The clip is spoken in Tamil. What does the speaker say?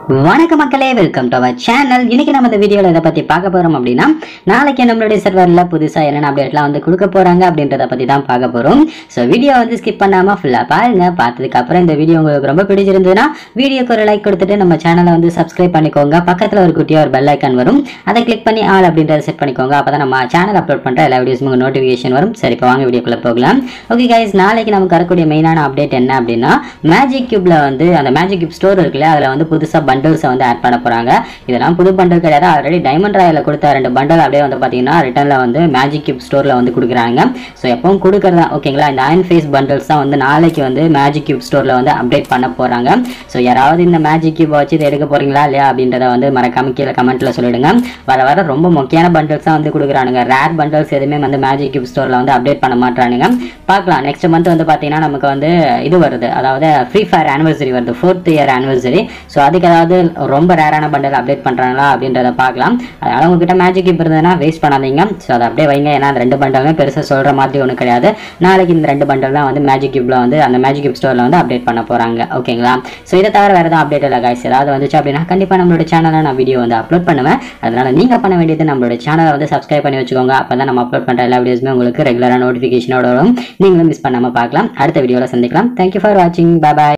வணக்கம் மக்களே வெல்கம் டு அவர் சேனல் இன்னைக்கு நம்ம இந்த வீடியோல இதை பத்தி பார்க்க போறோம் அப்படின்னா நாளைக்கு நம்மளுடைய சர்வர்ல புதுசா என்னென்ன அப்டேட்லாம் வந்து கொடுக்க போறாங்க அப்படின்றத பத்தி தான் பார்க்க போறோம் ஸோ வீடியோ வந்து ஸ்கிப் பண்ணாம ஃபுல்லா பாருங்க பார்த்ததுக்கு அப்புறம் இந்த வீடியோ உங்களுக்கு ரொம்ப பிடிச்சிருந்ததுன்னா வீடியோக்கு ஒரு லைக் கொடுத்துட்டு நம்ம சேனலை வந்து சப்ஸ்கிரைப் பண்ணிக்கோங்க பக்கத்துல ஒரு குட்டியா ஒரு பெல் ஐக்கான் வரும் அதை கிளிக் பண்ணி ஆல் அப்படின்றத செட் பண்ணிக்கோங்க அப்பதான் நம்ம சேனல் அப்லோட் பண்ற எல்லா வீடியோஸும் உங்களுக்கு நோட்டிஃபிகேஷன் வரும் சரி இப்போ வாங்க வீடியோக்குள்ள போகலாம் ஓகே கைஸ் நாளைக்கு நமக்கு வரக்கூடிய மெயினான அப்டேட் என்ன அப்படின்னா மேஜிக் கியூப்ல வந்து அந்த மேஜிக் கியூப் ஸ்டோர் இருக்குல்ல அதுல வந்து புதுசா பண்டல்ஸை வந்து ஆட் பண்ண போறாங்க இதெல்லாம் புது பண்டல் கிடையாது ஆல்ரெடி டைமண்ட் ராயில கொடுத்த ரெண்டு பண்டல் அப்படியே வந்து பாத்தீங்கன்னா ரிட்டர்ன்ல வந்து மேஜிக் கியூப் ஸ்டோர்ல வந்து கொடுக்குறாங்க ஸோ எப்பவும் கொடுக்கறதா ஓகேங்களா இந்த அயன் ஃபேஸ் பண்டல்ஸ் தான் வந்து நாளைக்கு வந்து மேஜிக் கியூப் ஸ்டோர்ல வந்து அப்டேட் பண்ண போறாங்க ஸோ யாராவது இந்த மேஜிக் கியூப் வச்சு இதை எடுக்க போறீங்களா இல்லையா அப்படின்றத வந்து மறக்காம கீழே கமெண்ட்ல சொல்லிடுங்க வர வர ரொம்ப முக்கியமான பண்டல்ஸ் தான் வந்து கொடுக்குறானுங்க ரேர் பண்டல்ஸ் எதுவுமே வந்து மேஜிக் கியூப் ஸ்டோர்ல வந்து அப்டேட் பண்ண மாட்டானுங்க பார்க்கலாம் நெக்ஸ்ட் மந்த் வந்து பாத்தீங்கன்னா நமக்கு வந்து இது வருது அதாவது ஃப்ரீ ஃபயர் ஆனிவர்சரி வருது ஃபோர்த் இயர் ஆனிவர்சரி ஸோ அதுக்கு ஏதாவது ரொம்ப ரேரான பண்டல் அப்டேட் பண்ணுறாங்களா அப்படின்றத பார்க்கலாம் அதனால் உங்ககிட்ட மேஜிக் கிப் இருந்ததுன்னா வேஸ்ட் பண்ணாதீங்க ஸோ அதை அப்படியே வைங்க ஏன்னா அந்த ரெண்டு பண்டலுமே பெருசாக சொல்கிற மாதிரி ஒன்றும் கிடையாது நாளைக்கு இந்த ரெண்டு பண்டல் தான் வந்து மேஜிக் கிப்பில் வந்து அந்த மேஜிக் கிப் ஸ்டோரில் வந்து அப்டேட் பண்ண போகிறாங்க ஓகேங்களா ஸோ இதை தவிர வேறு எதுவும் அப்டேட் இல்லை காய்ஸ் ஏதாவது வந்துச்சு அப்படின்னா கண்டிப்பாக நம்மளோட சேனலில் நான் வீடியோ வந்து அப்லோட் பண்ணுவேன் அதனால் நீங்கள் பண்ண வேண்டியது நம்மளோட சேனலை வந்து சப்ஸ்கிரைப் பண்ணி வச்சுக்கோங்க அப்போ தான் நம்ம அப்லோட் பண்ணுற எல்லா வீடியோஸுமே உங்களுக்கு ரெகுலராக நோட்டிஃபிகேஷனோட வரும் நீங்களும் மிஸ் பண்ணாமல் பார்க்கலாம் அடுத்த வீடியோவில் சந்திக்கலாம் தேங்க்யூ ஃபார் வாட்சிங் பாய்